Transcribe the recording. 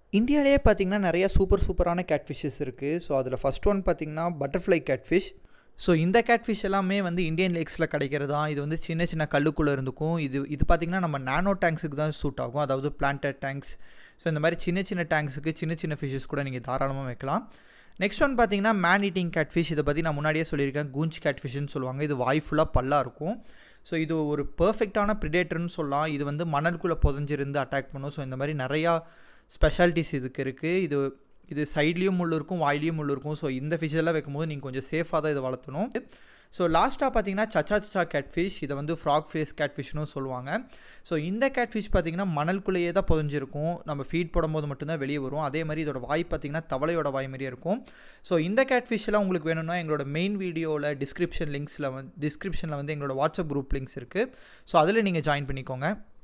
இந்தியாவிலேயே பார்த்தீங்கன்னா நிறைய சூப்பர் சூப்பரான கேட்ஃபிஷ்ஷஸ் இருக்குது ஸோ அதில் ஃபஸ்ட் ஒன் பார்த்தீங்கன்னா பட்டர்ஃப்ளை கேட்ஃபிஷ் ஸோ இந்த கேட்ஃபிஷ் எல்லாமே வந்து இந்தியன் லேக்ஸில் கிடைக்கிறது தான் இது வந்து சின்ன சின்ன கல்லுக்குள்ளே இருந்துக்கும் இது இது பார்த்திங்கன்னா நம்ம நானோ டேங்க்ஸுக்கு தான் சூட் ஆகும் அதாவது பிளான்டட் டேங்க்ஸ் ஸோ இந்த மாதிரி சின்ன சின்ன டேங்க்ஸுக்கு சின்ன சின்ன ஃபிஷ்ஷஸ் கூட நீங்கள் தாராளமாக வைக்கலாம் நெக்ஸ்ட் ஒன் பார்த்தீங்கன்னா மேன் ஈட்டிங் கேட்ஃபிஷ் இதை பற்றி நான் முன்னாடியே சொல்லியிருக்கேன் கூஞ்ச் கேட்ஃபிஷ்னு சொல்லுவாங்க இது வாய் ஃபுல்லாக பல்லாக இருக்கும் ஸோ இது ஒரு பர்ஃபெக்டான ப்ரிடேட்டர்னு சொல்லலாம் இது வந்து மணலுக்குள்ளே புதஞ்சிருந்து அட்டாக் பண்ணும் ஸோ இந்த மாதிரி நிறையா ஸ்பெஷாலிட்டிஸ் இதுக்கு இருக்குது இது இது சைட்லேயும் முள் இருக்கும் வாயிலையும் முள் இருக்கும் ஸோ இந்த ஃபிஷ் எல்லாம் வைக்கும்போது நீங்கள் கொஞ்சம் சேஃபாக தான் இதை வளர்த்தணும் ஸோ லாஸ்ட்டாக பார்த்தீங்கன்னா சச்சா சச்சா கேட்ஃபிஷ் இதை வந்து ஃப்ராக் ஃபேஸ் கேட்ஃபிஷ்னு சொல்லுவாங்க ஸோ இந்த கேட்ஃபிஷ் பார்த்தீங்கன்னா மணலுக்குள்ளேயே தான் புதஞ்சிருக்கும் நம்ம ஃபீட் போடும்போது மட்டும்தான் வெளியே வரும் அதே மாதிரி இதோட வாய் பார்த்தீங்கன்னா தவளையோட வாய் மாதிரியே இருக்கும் ஸோ இந்த கேட்ஃபிஷ் எல்லாம் உங்களுக்கு வேணும்னா எங்களோட மெயின் வீடியோவில் டிஸ்கிரிப்ஷன் லிங்க்ஸில் வந்து டிஸ்கிரிப்ஷனில் வந்து எங்களோட வாட்ஸ்அப் குரூப் லிங்க்ஸ் இருக்குது ஸோ அதில் நீங்கள் ஜாயின் பண்ணிக்கோங்க